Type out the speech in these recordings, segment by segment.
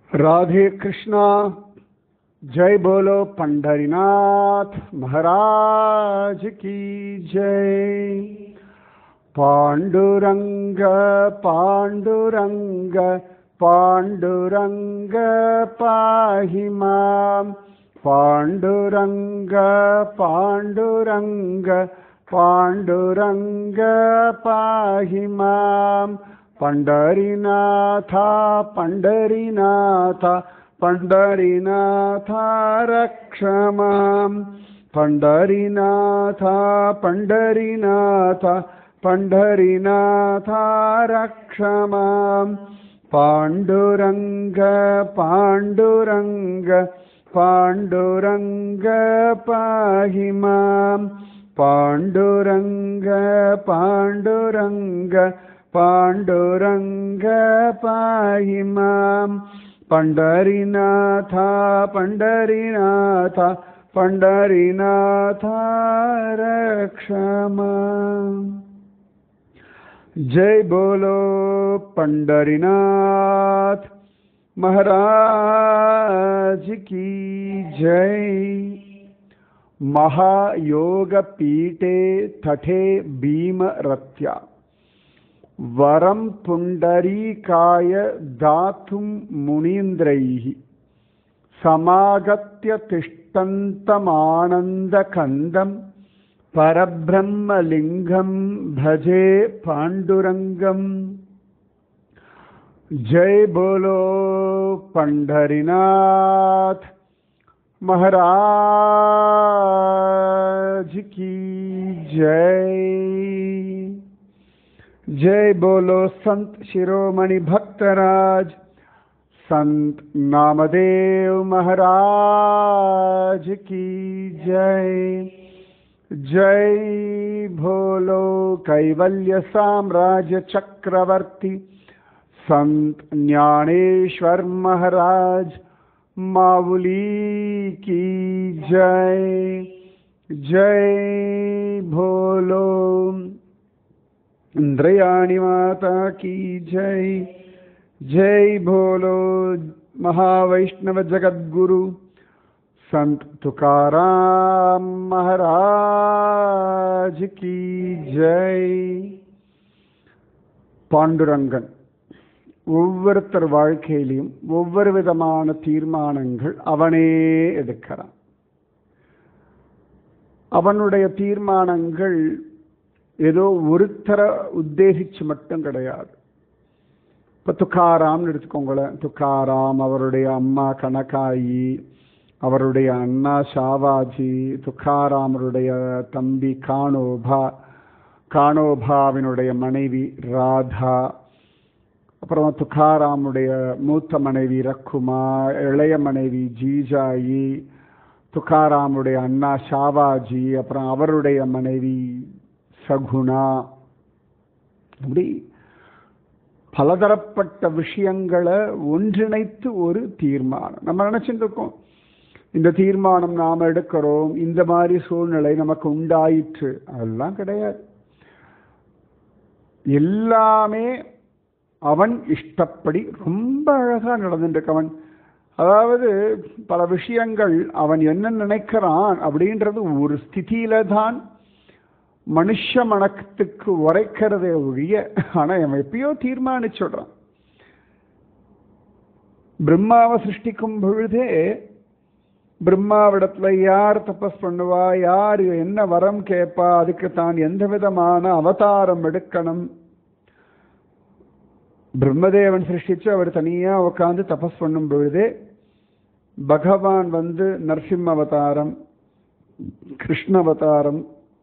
राधे कृष्णा जय बोलो पंढरीनाथ महाराज की जय पांडुरंग पांडुरंग पांडुरंग पाहि मां पांडुरंग पांडुरंग पांडुरंग पाहि मां पंढरीनाथा पंढरीनाथा पंढरीनाथा रक्ष मां पंढरीनाथा पंढरीनाथा पंढरीनाथा रक्ष मां पाण्डुरङ्ग पाण्डुरङ्ग पाण्डुरङ्ग पाहि मां पाण्डुरङ्ग पाण्डुरङ्ग पाण्डुरङ्ग पाहि मां पण्डरीनाथ पण्डरीनाथ पण्डरीनाथ रक्ष माम् जय बोलो पंडरीनाथ महाराज की जय महायोग पीठे तठे भीमरत्या वरं पुण्डरीकाय दातुं मुनीन्द्रैः समागत्य तिष्ठन्तमानन्दकन्दम् परब्रह्मलिङ्गं भजे पाण्डुरङ्गम् जय बोलो पंढरीनाथ महाराज की जय जय बोलो संत शिरोमणि भक्तराज संत नामदेव महाराज की जय जय भोलो कैवल्य साम्राज्य चक्रवर्ती संत ज्ञानेश्वर महाराज माउली की जय जय भोलो इंद्रयाणी माता की जय जय भोलो महावैष्णव जगत गुरु संत तुकाराम महाराज की जय பாண்டுரங்கன் ஒவ்வொருத்தர் வாழ்க்கையிலையும் ஒவ்வொரு விதமான தீர்மானங்கள் அவனே எடுக்கிறான் அவனுடைய தீர்மானங்கள் ஏதோ ஒருத்தர உத்தேசிச்சு மட்டும் கிடையாது இப்போ துக்காராம்னு எடுத்துக்கோங்களேன் துக்காராம் அவருடைய அம்மா கணக்காயி அவருடைய அண்ணா ஷாவாஜி துக்காராமருடைய தம்பி கானோபா கானோபாவினுடைய மனைவி ராதா அப்புறம் துக்காராமுடைய மூத்த மனைவி ரக்குமா இளைய மனைவி ஜீஜாயி துக்காராமுடைய அண்ணா ஷாவாஜி அப்புறம் அவருடைய மனைவி சகுணா அப்படி பலதரப்பட்ட விஷயங்களை ஒன்றிணைத்து ஒரு தீர்மானம் நம்ம நினைச்சிட்டு இருக்கோம் இந்த தீர்மானம் நாம் எடுக்கிறோம் இந்த மாதிரி சூழ்நிலை நமக்கு உண்டாயிற்று அதெல்லாம் கிடையாது எல்லாமே அவன் இஷ்டப்படி ரொம்ப அழகா நடந்துட்டு அவன் அதாவது பல விஷயங்கள் அவன் என்ன நினைக்கிறான் அப்படின்றது ஒரு ஸ்திதியில தான் மனுஷ மனத்துக்கு உரைக்கிறதே ஒழிய ஆனா அவன் எப்பயோ தீர்மானிச்சுடுறான் பிரம்மாவை சிருஷ்டிக்கும் பொழுதே பிரம்மாவிடத்துல யார் தபஸ் பண்ணுவா யார் என்ன வரம் கேட்பா அதுக்கு தான் எந்த விதமான அவதாரம் எடுக்கணும் பிரம்மதேவன் சிருஷ்டிச்சு அவர் தனியா உட்காந்து தபஸ் பண்ணும் பொழுதே பகவான் வந்து நரசிம்ம அவதாரம் கிருஷ்ண அவதாரம்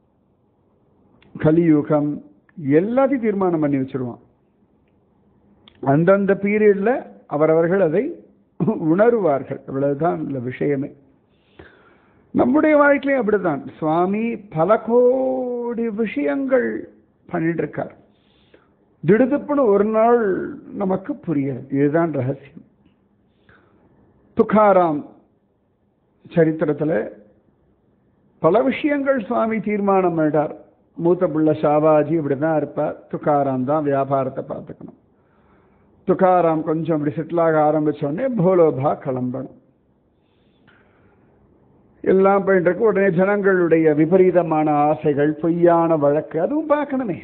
கலியுகம் எல்லாத்தையும் தீர்மானம் பண்ணி வச்சிருவான் அந்தந்த பீரியட்ல அவரவர்கள் அதை உணருவார்கள் அவ்வளவுதான் இந்த விஷயமே நம்முடைய வாழ்க்கையும் அப்படிதான் சுவாமி பல கோடி விஷயங்கள் பண்ணிட்டு இருக்கார் திடுதுப்புன்னு ஒரு நாள் நமக்கு புரியாது இதுதான் ரகசியம் துக்காராம் சரித்திரத்தில் பல விஷயங்கள் சுவாமி தீர்மானம் பண்ணிட்டார் மூத்த பிள்ளை ஷாபாஜி இப்படி தான் இருப்பார் துக்காராம் தான் வியாபாரத்தை பார்த்துக்கணும் துக்காராம் கொஞ்சம் அப்படி செட்டில் ஆக ஆரம்பிச்ச உடனே போலோபா கிளம்பணும் எல்லாம் போயிட்டு இருக்கு உடனே ஜனங்களுடைய விபரீதமான ஆசைகள் பொய்யான வழக்கு அதுவும் பார்க்கணுமே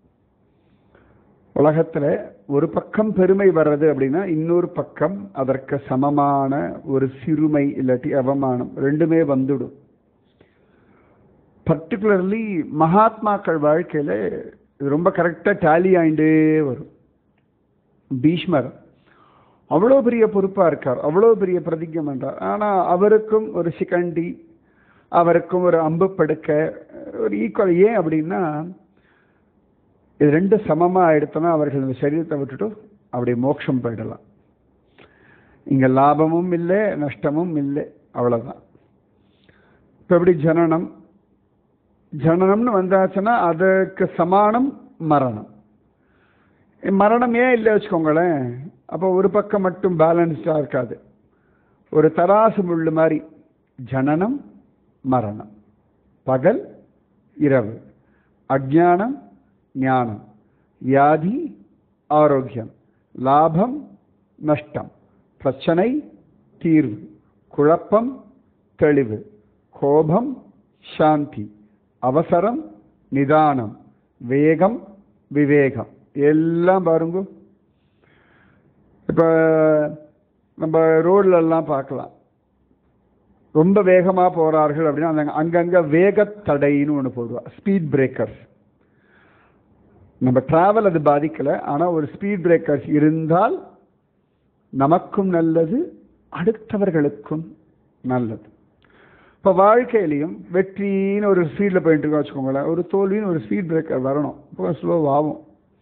உலகத்துல ஒரு பக்கம் பெருமை வர்றது அப்படின்னா இன்னொரு பக்கம் அதற்கு சமமான ஒரு சிறுமை இல்லாட்டி அவமானம் ரெண்டுமே வந்துடும் பர்டிகுலர்லி மகாத்மாக்கள் வாழ்க்கையில இது ரொம்ப கரெக்டாக டேலி ஆயிண்டே வரும் பீஷ்மர் அவ்வளோ பெரிய பொறுப்பாக இருக்கார் அவ்வளோ பெரிய பிரதிஜை பண்றார் ஆனால் அவருக்கும் ஒரு சிகண்டி அவருக்கும் ஒரு அம்பு படுக்க ஒரு ஈக்குவல் ஏன் அப்படின்னா இது ரெண்டு சமமாக எடுத்தோன்னா அவர்கள் இந்த சரீரத்தை விட்டுட்டு அப்படி மோட்சம் போயிடலாம் இங்கே லாபமும் இல்லை நஷ்டமும் இல்லை அவ்வளோதான் இப்போ எப்படி ஜனனம் ஜனனம்னு வந்தாச்சுன்னா அதுக்கு சமானம் மரணம் மரணம் ஏன் இல்லை வச்சுக்கோங்களேன் அப்போ ஒரு பக்கம் மட்டும் பேலன்ஸ்டாக இருக்காது ஒரு தராசு முள்ளு மாதிரி ஜனனம் மரணம் பகல் இரவு அஜானம் ஞானம் வியாதி ஆரோக்கியம் லாபம் நஷ்டம் பிரச்சனை தீர்வு குழப்பம் தெளிவு கோபம் சாந்தி அவசரம் நிதானம் வேகம் விவேகம் எல்லாம் பாருங்க இப்போ நம்ம ரோட்ல எல்லாம் பார்க்கலாம் ரொம்ப வேகமாக போகிறார்கள் அப்படின்னா அந்த அங்கங்கே வேகத்தடைன்னு ஒன்று போடுவா ஸ்பீட் பிரேக்கர்ஸ் நம்ம டிராவல் அது பாதிக்கலை ஆனால் ஒரு ஸ்பீட் பிரேக்கர்ஸ் இருந்தால் நமக்கும் நல்லது அடுத்தவர்களுக்கும் நல்லது இப்போ வாழ்க்கையிலையும் வெற்றின்னு ஒரு ஸ்பீடில் போயிட்டு இருக்கோம் வச்சுக்கோங்களேன் ஒரு தோல்வின்னு ஒரு ஸ்பீட் பிரேக்கர் வரணும் இப்போ ஸ்லோவாகும்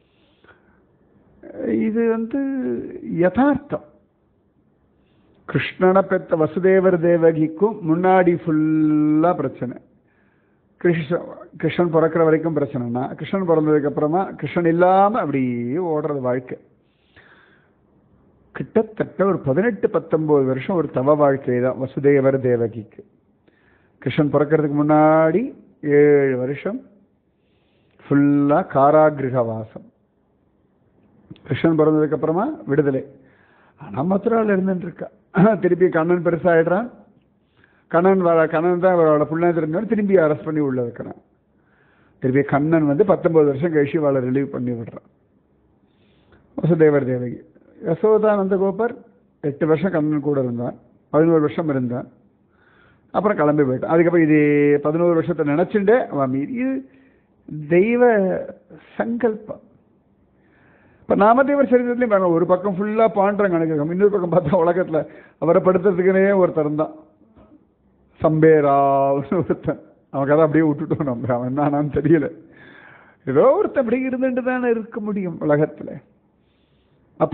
இது வந்து யதார்த்தம் கிருஷ்ணனை பெற்ற வசுதேவர் தேவகிக்கும் முன்னாடி ஃபுல்லாக பிரச்சனை கிருஷ்ண கிருஷ்ணன் பிறக்கிற வரைக்கும் பிரச்சனைனா கிருஷ்ணன் பிறந்ததுக்கு அப்புறமா கிருஷ்ணன் இல்லாமல் அப்படியே ஓடுறது வாழ்க்கை கிட்டத்தட்ட ஒரு பதினெட்டு பத்தொன்பது வருஷம் ஒரு தவ வாழ்க்கை தான் வசுதேவர் தேவகிக்கு கிருஷ்ணன் பிறக்கிறதுக்கு முன்னாடி ஏழு வருஷம் ஃபுல்லாக காராகிரக வாசம் கிருஷ்ணன் பிறந்ததுக்கு அப்புறமா விடுதலை ஆனால் மதுராவில் இருந்துட்டு இருக்கா திருப்பி கண்ணன் பெருசாகிடுறான் கண்ணன் வர கண்ணன் தான் அவரோட புள்ளத்தில் இருந்தாலும் திரும்பி அரெஸ்ட் பண்ணி உள்ள வைக்கிறான் திருப்பி கண்ணன் வந்து பத்தொன்பது வருஷம் கழிச்சு அவளை ரிலீவ் பண்ணி விடுறான் வசுதேவர் தேவகி யசோதானந்த கோபர் எட்டு வருஷம் கண்ணன் கூட இருந்தான் பதினோரு வருஷம் இருந்தான் அப்புறம் கிளம்பி போயிட்டான் அதுக்கப்புறம் இது பதினோரு வருஷத்தை நினச்சிண்டே அவன் மீறி இது தெய்வ சங்கல்பம் இப்போ நாமதேவர் சரித்திரத்துலையும் பாருங்க ஒரு பக்கம் ஃபுல்லாக பாண்டரங்க கணக்கு இன்னொரு பக்கம் பார்த்தா உலகத்தில் அவரை படுத்துறதுக்குனே ஒருத்தர் தான் சம்பேராவ்னு ஒருத்தன் அவன் கதை அப்படியே விட்டுட்டோம் நம்ம அவன் என்னான்னு தெரியல ஏதோ ஒருத்தன் அப்படி இருந்துட்டு தானே இருக்க முடியும் உலகத்தில் அப்ப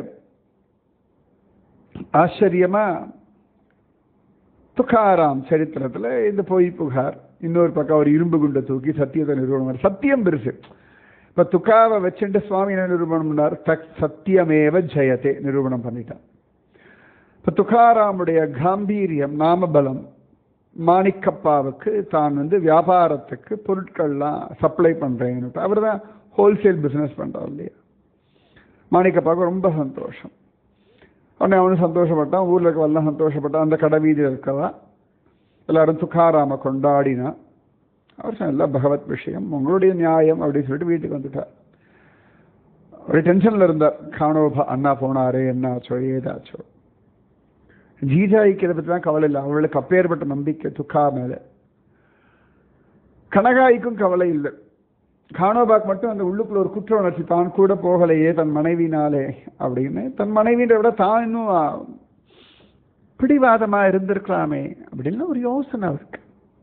ஆச்சரியமா துக்காராம் சரித்திரத்தில் இந்த பொய் புகார் இன்னொரு பக்கம் அவர் இரும்பு குண்டை தூக்கி சத்தியத்தை நிறுவனம் சத்தியம் பெருசு இப்போ துக்காவை வச்சுட்டு சுவாமி என்ன நிரூபணம் பண்ணார் தக் சத்தியமேவ ஜெயதே நிரூபணம் பண்ணிட்டான் இப்போ துக்காராமுடைய காம்பீரியம் நாமபலம் மாணிக்கப்பாவுக்கு தான் வந்து வியாபாரத்துக்கு பொருட்கள்லாம் சப்ளை பண்ணுறேன்னு அவர் தான் ஹோல்சேல் பிஸ்னஸ் பண்ணுறார் இல்லையா மாணிக்கப்பாவுக்கு ரொம்ப சந்தோஷம் உடனே அவனும் சந்தோஷப்பட்டான் ஊரில் இருக்கவெல்லாம் சந்தோஷப்பட்டான் அந்த கடை வீதியில் இருக்கவா எல்லாரும் துக்காராம கொண்டாடினா அவர் சொன்ன பகவத் விஷயம் உங்களுடைய நியாயம் அப்படின்னு சொல்லிட்டு வீட்டுக்கு வந்துட்டார் ஒரு டென்ஷனில் இருந்தார் காணோபா அண்ணா போனாரு என்ன ஆச்சோ ஏதாச்சோ ஜீஜாய்க்கு இதை பற்றி தான் கவலை இல்லை அவளுக்கு அப்பேற்பட்ட நம்பிக்கை துக்கா மேலே கனகாய்க்கும் கவலை இல்லை கானோபாக் மட்டும் அந்த உள்ளுக்குள்ள ஒரு குற்ற உணர்ச்சி தான் கூட போகலையே தன் மனைவினாலே அப்படின்னு தன் மனைவின்ற விட தான் இன்னும் பிடிவாதமா இருந்திருக்கலாமே அப்படின்னு ஒரு யோசனை இருக்கு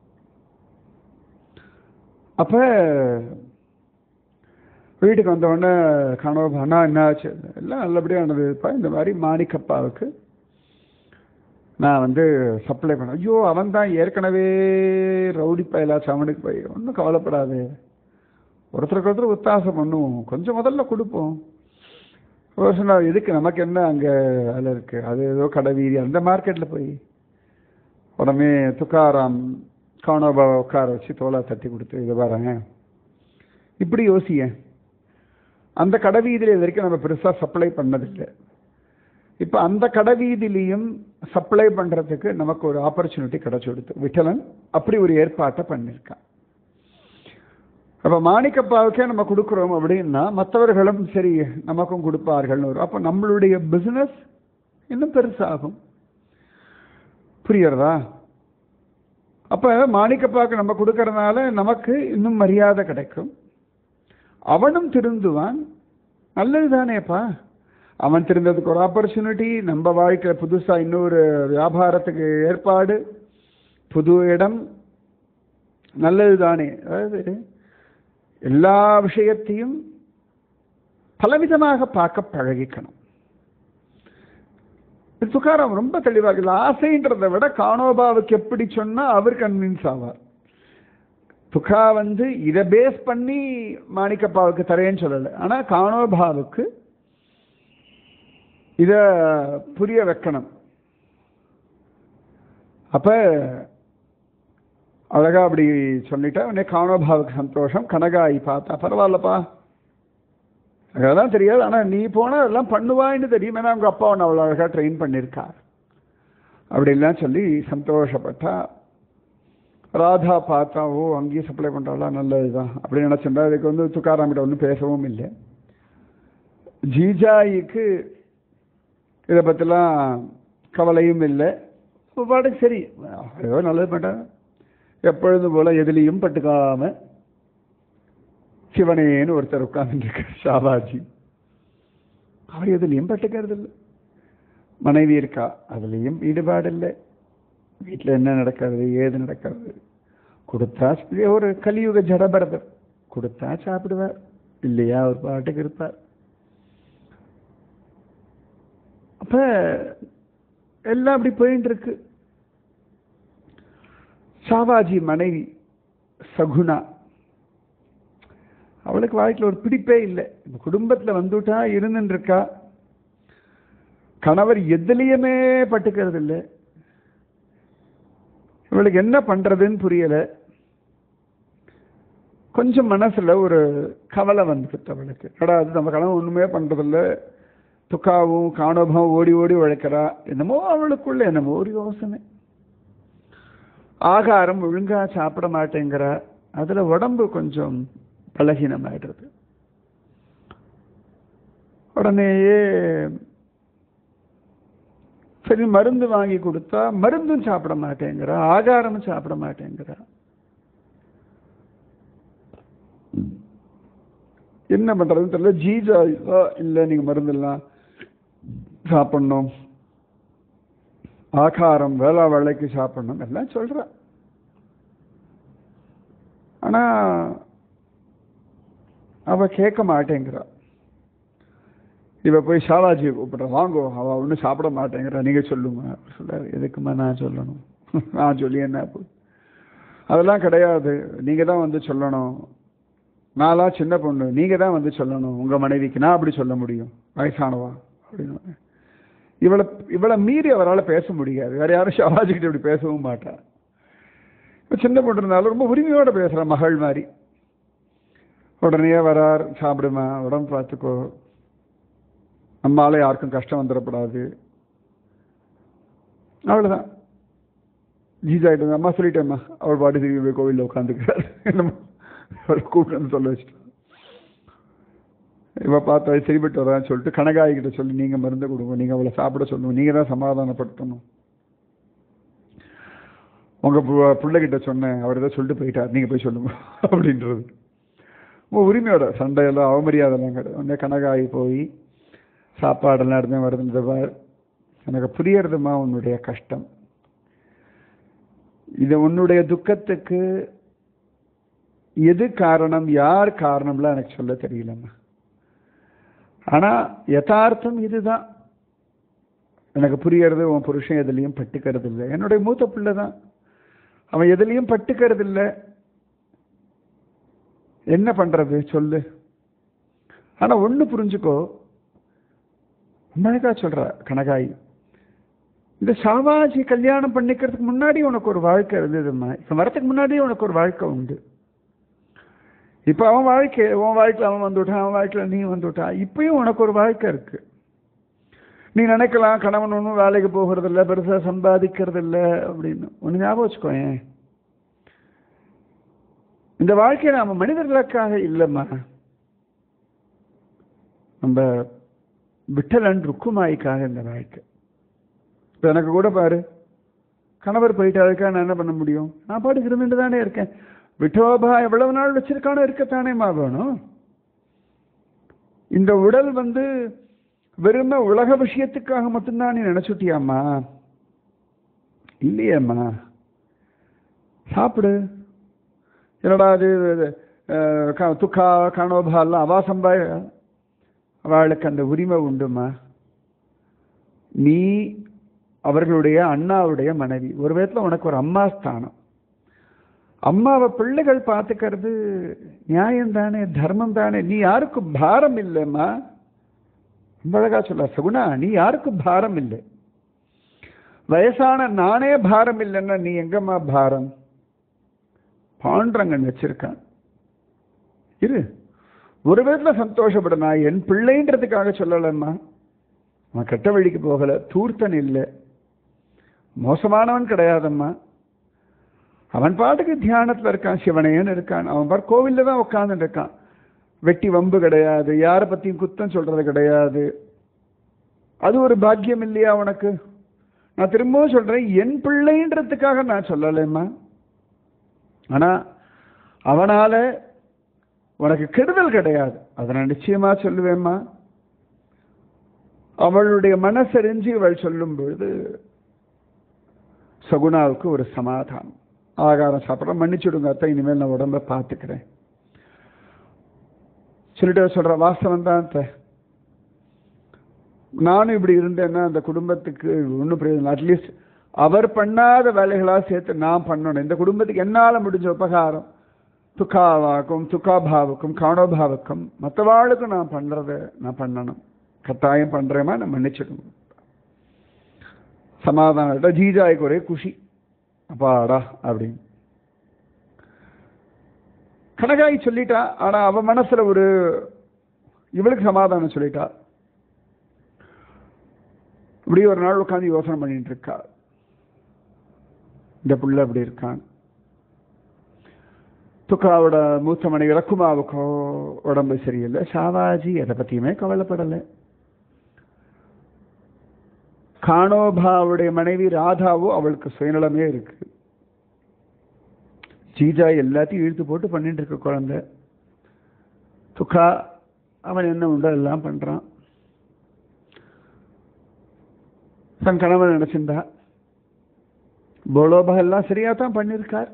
அப்ப வீட்டுக்கு வந்த உடனே கனவு அண்ணா என்ன ஆச்சு எல்லாம் நல்லபடியாக நடந்ததுப்பா இந்த மாதிரி மாணிக்கப்பாவுக்கு நான் வந்து சப்ளை பண்ணேன் ஐயோ அவன் தான் ஏற்கனவே ரவுடி பயலாச்சு அவனுக்கு போய் ஒன்றும் கவலைப்படாது ஒருத்தருக்கு ஒருத்தர் உத்தாசம் பண்ணுவோம் கொஞ்சம் முதல்ல கொடுப்போம் ஒரு சொன்னார் எதுக்கு நமக்கு என்ன அங்கே அதில் இருக்கு அது ஏதோ கடை வீதி அந்த மார்க்கெட்டில் போய் உடனே துக்காராம் காணோபாவை உட்கார வச்சு தோலா தட்டி கொடுத்து இது வரேன் இப்படி யோசியேன் அந்த கடைவீதியில் இது வரைக்கும் நம்ம பெருசாக சப்ளை பண்ணதில்லை இப்போ அந்த கடைவீதிலையும் சப்ளை பண்ணுறதுக்கு நமக்கு ஒரு ஆப்பர்ச்சுனிட்டி கிடைச்சுடுது விட்டலன் அப்படி ஒரு ஏற்பாட்டை பண்ணியிருக்கான் அப்போ மாணிக்கப்பாவுக்கே நம்ம கொடுக்குறோம் அப்படின்னா மற்றவர்களும் சரி நமக்கும் கொடுப்பார்கள்னு வரும் அப்போ நம்மளுடைய பிஸ்னஸ் இன்னும் பெருசாகும் புரியறதா அப்போ மாணிக்கப்பாவுக்கு நம்ம கொடுக்கறதுனால நமக்கு இன்னும் மரியாதை கிடைக்கும் அவனும் திருந்துவான் நல்லது தானேப்பா அவன் திருந்ததுக்கு ஒரு ஆப்பர்ச்சுனிட்டி நம்ம வாழ்க்கையில் புதுசாக இன்னொரு வியாபாரத்துக்கு ஏற்பாடு புது இடம் நல்லது தானே அதாவது எல்லா விஷயத்தையும் பலவிதமாக பார்க்க பழகிக்கணும் துக்காராம் ரொம்ப தெளிவாக இல்லை ஆசைன்றதை விட காணோபாவுக்கு எப்படி சொன்னா அவர் கன்வின்ஸ் ஆவார் துக்கா வந்து இதை பேஸ் பண்ணி மாணிக்கப்பாவுக்கு தரேன்னு சொல்லலை ஆனா காணோபாவுக்கு இத புரிய வைக்கணும் அப்ப அழகா அப்படி சொல்லிட்டா உடனே காணோபாவுக்கு சந்தோஷம் கனகாயி பார்த்தா பரவாயில்லப்பா அதெல்லாம் தெரியாது ஆனால் நீ போனால் அதெல்லாம் பண்ணுவான்னு தெரியும் ஏன்னா அவங்க அப்பா உன்னை அவ்வளோ அழகாக ட்ரெயின் பண்ணியிருக்கார் அப்படிலாம் சொல்லி சந்தோஷப்பட்டா ராதா பார்த்தா ஓ அங்கேயும் சப்ளை பண்ணுறாளா நல்லது தான் அப்படி நினச்சிருந்தா அதுக்கு வந்து துக்காராமிட்ட ஒன்றும் பேசவும் இல்லை ஜீஜாயிக்கு இதை பற்றிலாம் கவலையும் இல்லை பாட்டுக்கு சரி ஏதோ நல்லது பண்ணிட்டாங்க எப்பொழுதும் போல எதுலேயும் பட்டுக்காம சிவனேன்னு ஒருத்தர் உட்கார்ந்துருக்கார் ஷாபாஜி அவர் எதுலேயும் பட்டுக்கிறது இல்லை மனைவி இருக்கா அதுலேயும் ஈடுபாடு இல்லை வீட்டில் என்ன நடக்கிறது ஏது நடக்கிறது கொடுத்தா ஒரு கலியுக ஜடபரதர் கொடுத்தா சாப்பிடுவார் இல்லையா ஒரு பாட்டுக்கு இருப்பார் அப்ப எல்லாம் அப்படி போயிட்டு இருக்கு ஷாபாஜி மனைவி சகுணா அவளுக்கு வாழ்க்கையில் ஒரு பிடிப்பே இல்லை இந்த குடும்பத்தில் வந்துட்டா இருந்துட்டு இருக்கா கணவர் எதுலேயுமே பட்டுக்கிறது இல்லை இவளுக்கு என்ன பண்றதுன்னு புரியல கொஞ்சம் மனசுல ஒரு கவலை வந்துடுது அவளுக்கு கடா அது நம்ம கணவன் ஒண்ணுமே பண்றதில்ல துக்காவும் காணோபம் ஓடி ஓடி உழைக்கிறா என்னமோ அவளுக்குள்ள என்னமோ ஒரு யோசனை ஆகாரம் ஒழுங்கா சாப்பிட மாட்டேங்கிறா அதுல உடம்பு கொஞ்சம் பலகீனமாயிடுறது உடனேயே சரி மருந்து வாங்கி கொடுத்தா மருந்தும் சாப்பிட மாட்டேங்கிறா ஆகாரமும் சாப்பிட மாட்டேங்கிறா என்ன பண்றதுன்னு தெரியல ஜீஜா இல்லை நீங்க மருந்தெல்லாம் சாப்பிடணும் ஆகாரம் வேளா வேலைக்கு சாப்பிடணும் எல்லாம் சொல்றா ஆனா அவ கேட்க மாட்டேங்கிறா இவ போய் ஷாலாஜி கூப்பிடுற வாங்கோ அவ ஒன்றும் சாப்பிட மாட்டேங்கிறா நீங்க சொல்லுங்க அவர் சொல்றாரு எதுக்குமா நான் சொல்லணும் நான் சொல்லி என்ன போய் அதெல்லாம் கிடையாது நீங்க தான் வந்து சொல்லணும் நாளா சின்ன பொண்ணு நீங்க தான் வந்து சொல்லணும் உங்க மனைவிக்கு நான் அப்படி சொல்ல முடியும் வயசானவா அப்படின்னு இவளை இவளை மீறி அவரால் பேச முடியாது வேற யாரும் ஷாலாஜி கிட்ட இப்படி பேசவும் மாட்டா சின்ன பொண்ணு இருந்தாலும் ரொம்ப உரிமையோட பேசுற மகள் மாதிரி உடனே வரார் சாப்பிடுமா உடம்பு பார்த்துக்கோ நம்மால யாருக்கும் கஷ்டம் வந்துடக்கூடாது அவ்வளவுதான் ஜீஜாயிட்டு அம்மா சொல்லிட்டேம்மா அவள் பாட்டு திரும்பி போய் கோவிலில் உட்காந்துக்கிறார் என்னமோ அவள் கூப்பிட்டு சொல்ல வச்சுட்டான் இவ பார்த்தா சரிபட்டு வரான்னு சொல்லிட்டு கனகாய் கிட்ட சொல்லி நீங்க மருந்து கொடுங்க நீங்க அவளை சாப்பிட சொல்லணும் நீங்க தான் சமாதானப்படுத்தணும் உங்க பிள்ளைகிட்ட சொன்னேன் அவர் ஏதோ சொல்லிட்டு போயிட்டார் நீங்க போய் சொல்லுங்க அப்படின்றது உங்க உரிமையோட சண்டையெல்லாம் அவமரியாதைலாம் கிடையாது உடனே கனகாய் போய் சாப்பாடெல்லாம் எடுத்து வருதுன்றவார் எனக்கு புரியறதுமா உன்னுடைய கஷ்டம் இது உன்னுடைய துக்கத்துக்கு எது காரணம் யார் காரணம்லாம் எனக்கு சொல்ல தெரியலம்மா ஆனா யதார்த்தம் இதுதான் எனக்கு புரியறது உன் புருஷன் எதுலையும் பட்டுக்கிறது இல்லை என்னுடைய மூத்த பிள்ளை தான் அவன் எதுலையும் பட்டுக்கிறது இல்லை என்ன பண்றது சொல்லு ஆனா ஒண்ணு புரிஞ்சுக்கோ உண்மைக்கா சொல்ற கனகாய் இந்த சாவாஜி கல்யாணம் பண்ணிக்கிறதுக்கு முன்னாடி உனக்கு ஒரு வாழ்க்கை இருந்ததும்மா இப்ப வரத்துக்கு முன்னாடியே உனக்கு ஒரு வாழ்க்கை உண்டு இப்போ அவன் வாழ்க்கை உன் வாழ்க்கையில் அவன் வந்துவிட்டான் அவன் வாழ்க்கையில் நீ வந்துவிட்டான் இப்பயும் உனக்கு ஒரு வாழ்க்கை இருக்கு நீ நினைக்கலாம் கணவன் ஒன்றும் வேலைக்கு போகிறது இல்லை பெருசாக சம்பாதிக்கிறது இல்லை அப்படின்னு ஒன்று ஞாபகம் வச்சுக்கோயேன் இந்த வாழ்க்கை நாம மனிதர்களுக்காக இல்லைம்மா நம்ம விட்டலன் ருக்குமாய்க்காக இந்த வாழ்க்கை இப்போ எனக்கு கூட பாரு கணவர் போயிட்டாருக்கா நான் என்ன பண்ண முடியும் நான் பாட்டுக்கு இருந்துட்டு தானே இருக்கேன் விட்டோபா எவ்வளவு நாள் வச்சிருக்கானோ இருக்கத்தானேமா வேணும் இந்த உடல் வந்து வெறும உலக விஷயத்துக்காக மட்டும்தான் நீ நினைச்சுட்டியாம்மா இல்லையேம்மா சாப்பிடு என்னடா அது அஹ், க- துக்கா கணோபாலாம் அவா சம்பாய அவளுக்கு அந்த உரிமை உண்டுமா நீ அவர்களுடைய அண்ணாவுடைய மனைவி ஒரு விதத்துல உனக்கு ஒரு அம்மா ஸ்தானம் அம்மாவை பிள்ளைகள் பார்த்துக்கிறது நியாயம் தானே தர்மம் தானே நீ யாருக்கும் பாரம் இல்லைம்மா ரொம்ப அழகா சொல்ல சகுணா நீ யாருக்கும் பாரம் இல்லை வயசான நானே பாரம் இல்லைன்னா நீ எங்கம்மா பாரம் பாண்டரங்கன் வச்சிருக்கான் இரு ஒரு விதத்துல சந்தோஷப்பட நான் என் பிள்ளைன்றதுக்காக சொல்லலம்மா அவன் கெட்ட வழிக்கு போகல தூர்த்தன் இல்லை மோசமானவன் கிடையாதம்மா அவன் பாட்டுக்கு தியானத்துல இருக்கான் சிவனையன் இருக்கான் அவன் பார் கோவில்ல தான் உட்கார்ந்துட்டு இருக்கான் வெட்டி வம்பு கிடையாது யாரை பத்தியும் குத்தம் சொல்றது கிடையாது அது ஒரு பாக்கியம் இல்லையா உனக்கு நான் திரும்பவும் சொல்றேன் என் பிள்ளைன்றதுக்காக நான் சொல்லலைம்மா ஆனா அவனால உனக்கு கெடுதல் கிடையாது அதை நான் நிச்சயமா சொல்லுவேம்மா அவளுடைய மனசறிஞ்சு இவள் சொல்லும் பொழுது சகுணாவுக்கு ஒரு சமாதானம் ஆகாரம் சாப்பிட்ற மன்னிச்சுடுங்க அத்தை இனிமேல் நான் உடம்ப பார்த்துக்கிறேன் சொல்லிட்டு சொல்ற வாஸ்தவம் தான் அத்தை நானும் இப்படி இருந்தேன்னா அந்த குடும்பத்துக்கு ஒன்றும் பிரயோஜனம் அட்லீஸ்ட் அவர் பண்ணாத வேலைகளா சேர்த்து நான் பண்ணணும் இந்த குடும்பத்துக்கு என்னால முடிஞ்ச உபகாரம் துக்காவாக்கும் துக்காபாவுக்கும் காணோபாவுக்கும் மற்றவாளுக்கும் நான் பண்றத நான் பண்ணணும் கட்டாயம் பண்றேமா நான் மன்னிச்சிடுங்க சமாதானம் ஜீஜாய்க்கு ஒரே குஷி அப்பாடா அப்படின்னு கனகாய் சொல்லிட்டா ஆனா அவ மனசுல ஒரு இவளுக்கு சமாதானம் சொல்லிட்டா இப்படி ஒரு நாள் உட்காந்து யோசனை பண்ணிட்டு இருக்கா இந்த புள்ள அப்படி இருக்கான் துக்காவோட மூத்த மனைவி ரக்குமாவுக்கோ உடம்பு சரியில்லை சாவாஜி எதை பத்தியுமே கவலைப்படலை காணோபாவுடைய மனைவி ராதாவோ அவளுக்கு சுயநலமே இருக்கு ஜீஜா எல்லாத்தையும் இழுத்து போட்டு பண்ணிட்டு இருக்க குழந்தை துக்கா அவன் என்ன உண்டோ எல்லாம் பண்றான் தன் கணவன் நினைச்சிருந்தா போலோபா எல்லாம் சரியா தான் பண்ணியிருக்கார்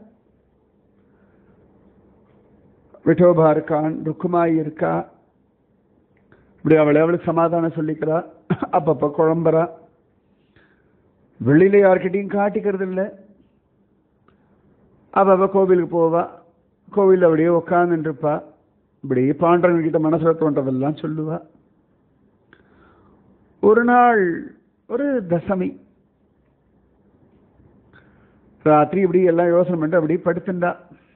விட்டோபா இருக்கான் ருக்குமாய் இருக்கா இப்படி அவளை அவளுக்கு சமாதானம் சொல்லிக்கிறா அப்பப்ப குழம்புறா வெளியில யார்கிட்டையும் காட்டிக்கிறது இல்லை அவ அவ கோவிலுக்கு போவா கோவிலில் அப்படியே உட்காந்துட்டு இருப்பா இப்படி பாண்டவன் கிட்ட மனசுல தோன்றதெல்லாம் சொல்லுவா ஒரு நாள் ஒரு தசமி ராத்திரி இப்படி எல்லாம் யோசனை பண்ணிட்டு அப்படி படுத்துண்டா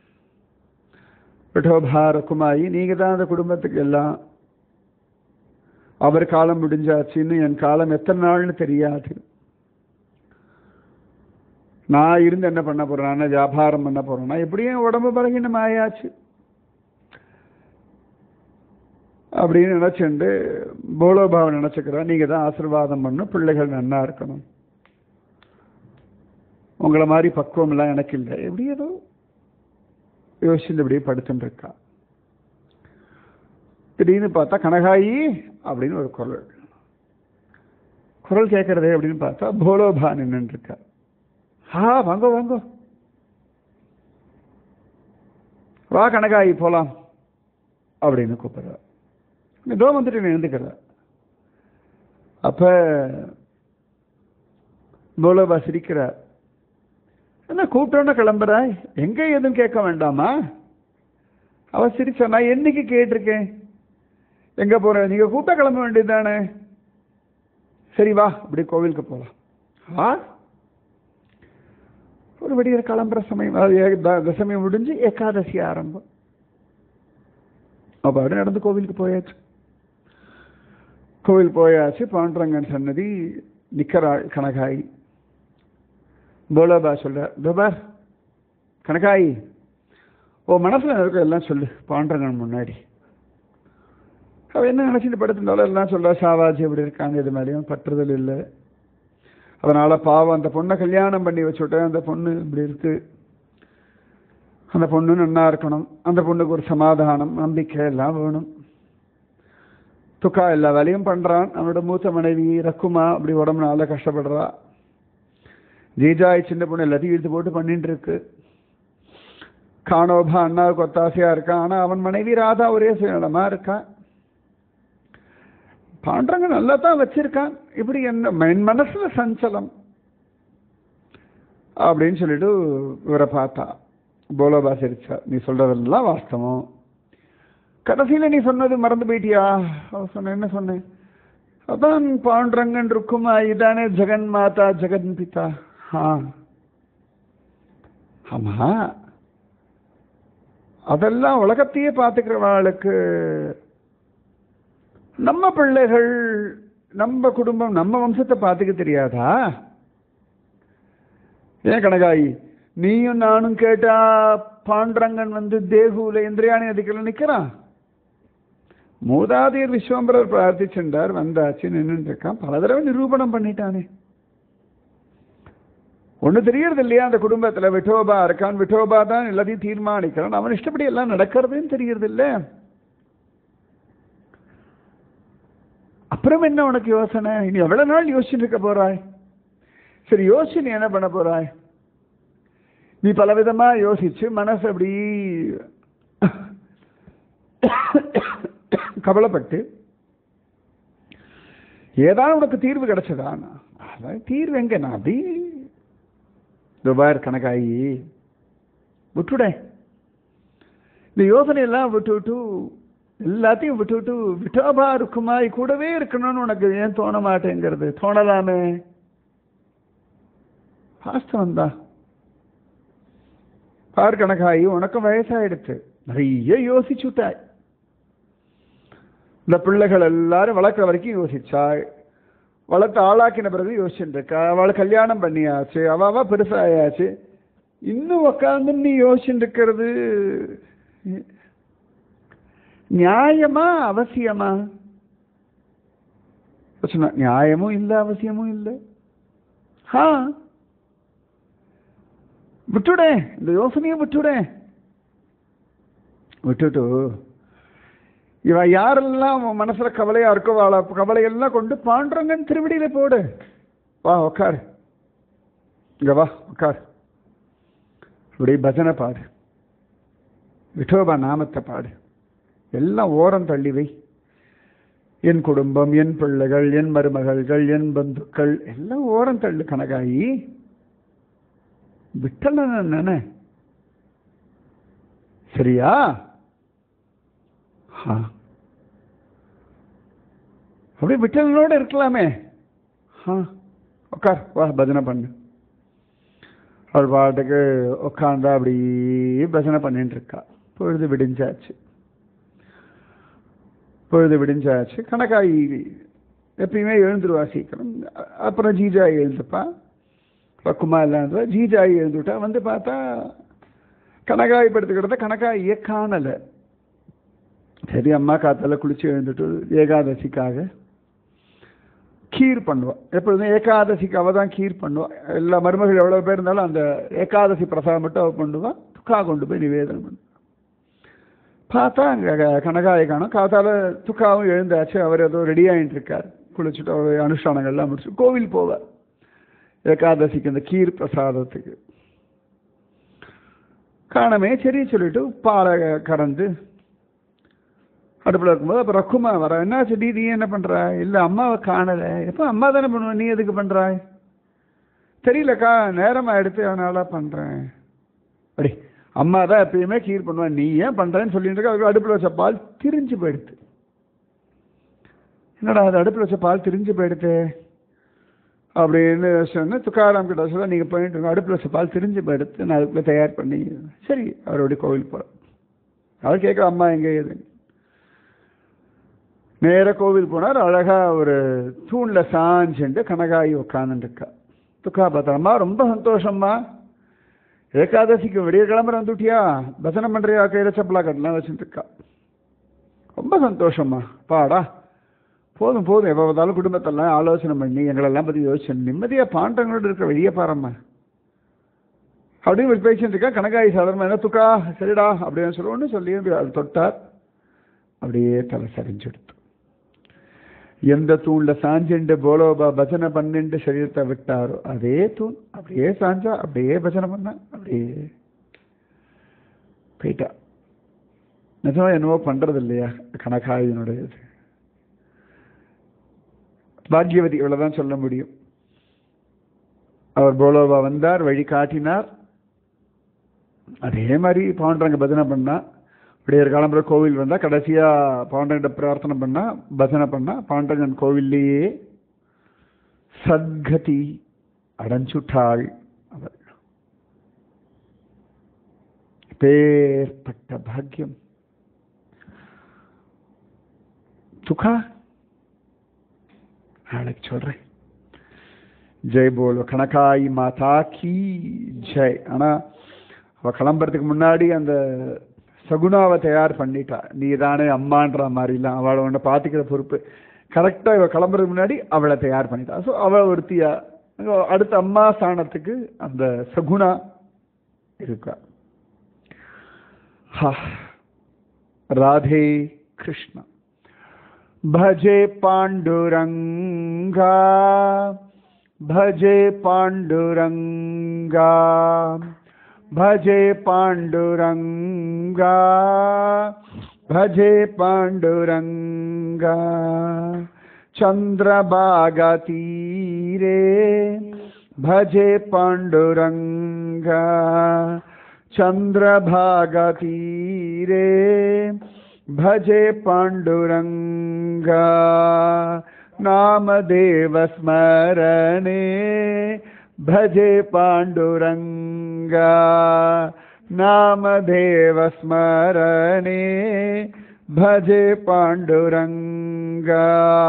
விட்டோபா ரகுமாயி நீங்க தான் அந்த குடும்பத்துக்கு எல்லாம் அவர் காலம் முடிஞ்சாச்சுன்னு என் காலம் எத்தனை நாள்னு தெரியாது நான் இருந்து என்ன பண்ண போறேன் வியாபாரம் பண்ண போறேன்னா எப்படியும் உடம்பு பலகீனம் ஆயாச்சு அப்படின்னு நினைச்சுண்டு போலோபாவை நினைச்சுக்கிறேன் நீங்க தான் ஆசீர்வாதம் பண்ணும் பிள்ளைகள் நன்னா இருக்கணும் உங்களை மாதிரி பக்குவம் எல்லாம் எனக்கு இல்லை எப்படி ஏதோ யோசிச்சு இப்படியே படுத்துட்டு இருக்கா திடீர்னு பார்த்தா கனகாயி அப்படின்னு ஒரு குரல் குரல் கேட்கறதே அப்படின்னு பார்த்தா போலோபா நின்று இருக்கா ஆ வாங்கோ வாங்கோ வா கனகாயி போலாம் அப்படின்னு கூப்பிடுறா இதோ வந்துட்டு எழுந்துக்கிறா அப்ப போலோபா சிரிக்கிறார் என்ன கூப்பிட்டோன்னு கிளம்புறாய் எங்க எதுவும் கேட்க வேண்டாமா அவ சிரிச்சா நான் என்னைக்கு கேட்டிருக்கேன் எங்க போற நீங்க கூப்பிட்டா கிளம்ப வேண்டியதுதானே சரி வா அப்படி கோவிலுக்கு போலாம் வா ஒரு விடியற கிளம்புற சமயம் அது ஏ- த- தசமி முடிஞ்சு ஏகாதசி ஆரம்பம் அப்போ அப்படியே நடந்து கோவிலுக்கு போயாச்சு கோவில் போயாச்சு பாண்டரங்கன் சன்னதி நிக்கராள் கனகாயி போலோபா சொல்ற பார் கனகாயி ஓ மனசுல இருக்க எல்லாம் சொல்லு பாண்டரங்கன் முன்னாடி அவ என்ன நினைச்சிட்டு படுத்திருந்தாலும் எல்லாம் சொல்றா சாவாஜி இப்படி இருக்காங்க இது மாதிரியும் பற்றுதல் இல்லை அதனால பாவம் அந்த பொண்ணை கல்யாணம் பண்ணி வச்சுட்டேன் அந்த பொண்ணு இப்படி இருக்கு அந்த பொண்ணு நன்னா இருக்கணும் அந்த பொண்ணுக்கு ஒரு சமாதானம் நம்பிக்கை எல்லாம் வேணும் துக்கா எல்லா வேலையும் பண்றான் அவனோட மூத்த மனைவி ரக்குமா அப்படி உடம்புனால கஷ்டப்படுறா ஜீஜாய் சின்ன பொண்ணு எல்லாத்தையும் இழுத்து போட்டு பண்ணிட்டு இருக்கு காணோபா அண்ணாவுக்கு ஒத்தாசையா இருக்கான் ஆனா அவன் மனைவி ராதா ஒரே சுயநலமா இருக்கான் பாண்டரங்க நல்லா தான் வச்சிருக்கான் இப்படி என்ன என் மனசுல சஞ்சலம் அப்படின்னு சொல்லிட்டு இவரை பார்த்தா போலோபா சிரிச்சா நீ சொல்றதெல்லாம் வாஸ்தவம் கடைசியில நீ சொன்னது மறந்து போயிட்டியா அவ சொன்ன என்ன சொன்னேன் அதான் பாண்டரங்கன் இருக்குமா இதானே ஜெகன் மாதா ஜெகன் பிதா ஆ ஆமா அதெல்லாம் உலகத்தையே பார்த்துக்கிறவாளுக்கு நம்ம பிள்ளைகள் நம்ம குடும்பம் நம்ம வம்சத்தை பார்த்துக்க தெரியாதா ஏன் கனகாயி நீயும் நானும் கேட்டா பாண்டரங்கன் வந்து தேகுல இந்திரியாணி நதிக்கல நிக்கிறான் மூதாதையர் விஸ்வம்பரர் பிரார்த்திச்சுண்டார் வந்தாச்சு நின்று இருக்கான் பல தடவை நிரூபணம் பண்ணிட்டானே ஒண்ணு தெரியறது இல்லையா அந்த குடும்பத்துல விட்டோபா இருக்கான் விட்டோபா தான் எல்லாத்தையும் தீர்மானிக்கிறான் அவன் இஷ்டப்படி எல்லாம் நடக்கிறதுன்னு தெரியறது இல்ல அப்புறம் என்ன உனக்கு யோசனை இனி எவ்வளவு நாள் யோசிச்சுட்டு இருக்க போறாய் சரி யோசிச்சு நீ என்ன பண்ண போறாய் நீ பலவிதமா யோசிச்சு மனசு அப்படி கவலைப்பட்டு ஏதாவது உனக்கு தீர்வு கிடைச்சதா அதான் தீர்வு எங்க நான் அப்படி துபார் கணக்காயி விட்டுட இந்த யோசனை எல்லாம் விட்டு விட்டு எல்லாத்தையும் விட்டு விட்டு விட்டோபா இருக்குமாய் கூடவே இருக்கணும்னு உனக்கு ஏன் தோண மாட்டேங்கிறது தோணலாமே வாஸ்தவம் தான் பார் கணக்காயி உனக்கும் வயசாயிடுச்சு நிறைய யோசிச்சுட்டாய் இந்த பிள்ளைகள் எல்லாரும் வளர்க்குற வரைக்கும் யோசிச்சாய் வளர்த்து ஆளாக்கின பிறகு யோசிச்சுட்டு இருக்கா அவளை கல்யாணம் பண்ணியாச்சு அவ அவ பெருசாயாச்சு இன்னும் உக்காந்து நீ யோசிச்சுட்டு இருக்கிறது நியாயமா அவசியமா சொன்ன நியாயமும் இல்லை அவசியமும் இல்லை ஆ விட்டுடே இந்த யோசனையை விட்டுடே விட்டுட்டு இவ யாரெல்லாம் உன் மனசுல கவலையா இருக்கோ அவளை கவலையெல்லாம் கொண்டு பாண்டுறங்கன்னு திருவடியில போடு வா உக்காரு இங்க வா உக்கார் இப்படி பஜனை பாடு விட்டோபா நாமத்தை பாடு எல்லாம் ஓரம் தள்ளி வை என் குடும்பம் என் பிள்ளைகள் என் மருமகள்கள் என் பந்துக்கள் எல்லாம் ஓரம் தள்ளு கணக்காயி விட்டல நானே சரியா ஆ. அப்படியே விட்டலனோட இருக்கலாமே ஆ உட்கார் வா பஜனை பண்ணு அவள் பாட்டுக்கு உட்காந்தா அப்படி பஜனை பண்ணிட்டு இருக்கா பொழுது விடிஞ்சாச்சு பொழுது விடிஞ்சாச்சு கணக்காயி எப்பயுமே எழுந்துருவா சீக்கிரம் அ- அப்புறம் ஜீஜாயி எழுந்துப்பா பக்குமா இல்லாத ஜீஜாயி எழுந்துட்டா வந்து பார்த்தா கணக்காய் படுத்துக்கிறத கணக்காயை காணலை சரி அம்மா காத்தால குளிச்சு எழுந்துட்டு ஏகாதசிக்காக கீர் பண்ணுவா எப்பொழுதும் ஏகாதசிக்கு அவ தான் கீர் பண்ணுவா எல்லா மருமகள் எவ்வளவு பேர் இருந்தாலும் அந்த ஏகாதசி பிரசாதம் மட்டும் அவ பண்ணுவா துக்கா கொண்டு போய் நிவேதனம் பண்ணுவா பார்த்தா அங்கே கனகாயை காணும் காத்தால துக்காவும் எழுந்தாச்சு அவர் ஏதோ ரெடி ஆகிட்டு இருக்கார் குளிச்சுட்டு அவர் அனுஷ்டானங்கள்லாம் முடிச்சு கோவில் போவார் ஏகாதசிக்கு அந்த கீர் பிரசாதத்துக்கு காணமே சரி சொல்லிட்டு பாலை கறந்து அடுப்பில் இருக்கும்போது அப்போ ரக்குமா வர என்னாச்சு டி நீ என்ன பண்ற இல்லை அம்மாவை காணலை எப்போ அம்மா தானே பண்ணுவ நீ எதுக்கு பண்றாய் தெரியலக்கா நேரமா எடுத்து அதனால பண்றேன் அப்படி அம்மா தான் எப்பயுமே கீர் பண்ணுவா நீ ஏன் பண்றேன்னு சொல்லிட்டு இருக்க அதுக்கு அடுப்பில் வச்ச பால் திரிஞ்சு போயிடுது என்னடா அது அடுப்பில் வச்ச பால் திரிஞ்சு போயிடுது அப்படின்னு சொன்ன துக்காராம் கிட்ட சொல்ல நீங்க போயிட்டு இருங்க அடுப்பில் வச்ச பால் திரிஞ்சு போயிடுது நான் அதுக்குள்ள தயார் பண்ணி சரி அவருடைய கோவில் போகிறேன் அவர் கேட்குற அம்மா எங்கே ஏதுன்னு நேர கோவில் போனார் அழகா ஒரு தூண்ல சாஞ்சுண்டு கனகாயி உட்காந்துட்டு இருக்கா துக்கா பத்திரமா ரொம்ப சந்தோஷம்மா ஏகாதசிக்கு விடிய கிளம்புற வந்துட்டியா பஜனம் பண்றியா கையில சப்பலா கட்டலாம் வச்சுட்டு இருக்கா ரொம்ப சந்தோஷம்மா பாடா போதும் போதும் எப்போ பார்த்தாலும் குடும்பத்தெல்லாம் ஆலோசனை பண்ணி எங்களெல்லாம் பற்றி யோசிச்சு நிம்மதியாக பாண்டங்களோட இருக்கிற வெளியே பாரும்மா அப்படின்னு ஒரு பேசிட்டு இருக்கா கனகாயி சாதாரணமா என்ன துக்கா சரிடா அப்படின்னு சொல்லுவோன்னு சொல்லி அது தொட்டார் அப்படியே தலை சரிஞ்சு எடுத்து எந்த தூண்ல சாஞ்சுண்டு போலோபா பஜனை பண்ணிண்டு சரீரத்தை விட்டாரோ அதே தூண் அப்படியே சாஞ்சா அப்படியே பஜனை பண்ணா அப்படியே போயிட்டா நிஜமா என்னவோ பண்றது இல்லையா கனகாயினுடைய இது பாக்யவதி இவ்வளவுதான் சொல்ல முடியும் அவர் போலோபா வந்தார் வழி காட்டினார் அதே மாதிரி பாண்டரங்க பஜனை பண்ணா விடியற் காலம்புற கோவில் வந்தா கடைசியா பாண்டங்கிட்ட பிரார்த்தனை பண்ணா பஜனை பண்ணா பாண்டங்கன் கோவில்லையே சத்கதி அடைஞ்சுட்டாள் அவர் பேர்பட்ட பாக்கியம் துக்கா நாளைக்கு சொல்றேன் ஜெய் போலோ கணக்காய் மாதா கி ஜெய் ஆனா அவ கிளம்புறதுக்கு முன்னாடி அந்த சகுனாவை தயார் பண்ணிட்டா நீ தானே அம்மான்ற மாதிரிலாம் அவளை உன்னை பார்த்துக்கிற பொறுப்பு கரெக்டாக இவ கிளம்புறதுக்கு முன்னாடி அவளை தயார் பண்ணிட்டா ஸோ அவள் ஒருத்தியா அடுத்த அம்மா ஸ்தானத்துக்கு அந்த சகுனா இருக்கா ஹா ராதே கிருஷ்ணா भजे पाण्डुरङ्गा भजे पाण्डुरङ्गा भजे पाण्डुरङ्गा भजे पाण्डुरङ्गा चन्द्रभागतीरे भजे पाण्डुरङ्गा चन्द्रभागतीरे भजे पाण्डुरङ्गा नामदेवस्मरणे भजे पाण्डुरङ्गा नामदेवस्मरणे भजे पाण्डुरङ्गा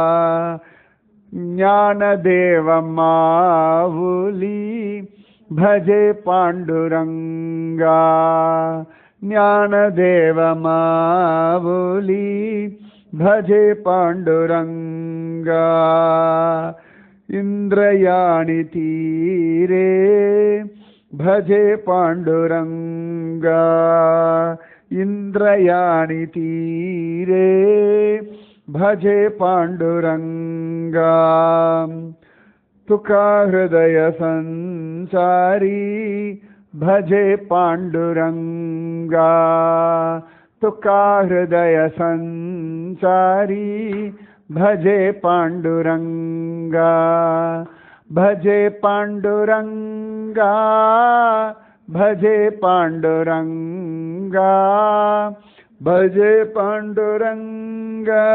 ज्ञानदेवमावुली भजे पाण्डुरङ्गा ज्ञानदेवमावुली भजे पाण्डुरङ्गा इन्द्रयाणि तीरे भजे पाण्डुरङ्गा इन्द्रयाणि तीरे भजे पाण्डुरङ्गा तुका हृदयसञ्चारी भजे पाण्डुरङ्गा तुका हृदयसञ्चारी भजे पाण्डुरङ्गा भजे पाण्डुरङ्गा भजे पाण्डुरङ्गा भजे पाण्डुरङ्गा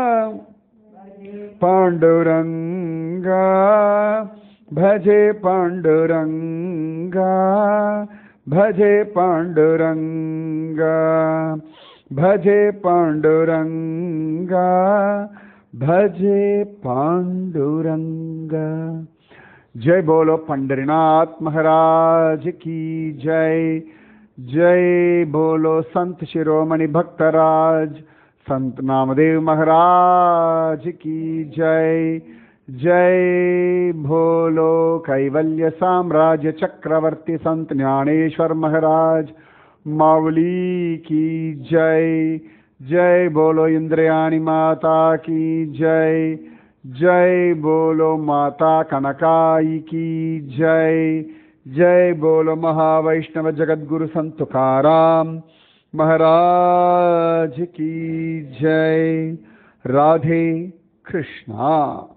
पाण्डुरङ्गा भजे पाण्डुरङ्गा भजे पाण्डुरङ्गा भजे पाण्डुरङ्गा भजे पाण्डुरङ्गा जय बोलो पंडरीनाथ महाराज की जय जय बोलो संत शिरोमणि भक्तराज संत नामदेव महाराज की जय जय भोलो कैवल्य साम्राज्य चक्रवर्ती संत ज्ञानेश्वर महाराज मावली की जय जय बोलो इंद्रयाणी माता की जय जय बोलो माता कनकाई की जय जय बोलो महावैष्णव जगद्गुरु संत तुकाराम महाराज की जय राधे कृष्णा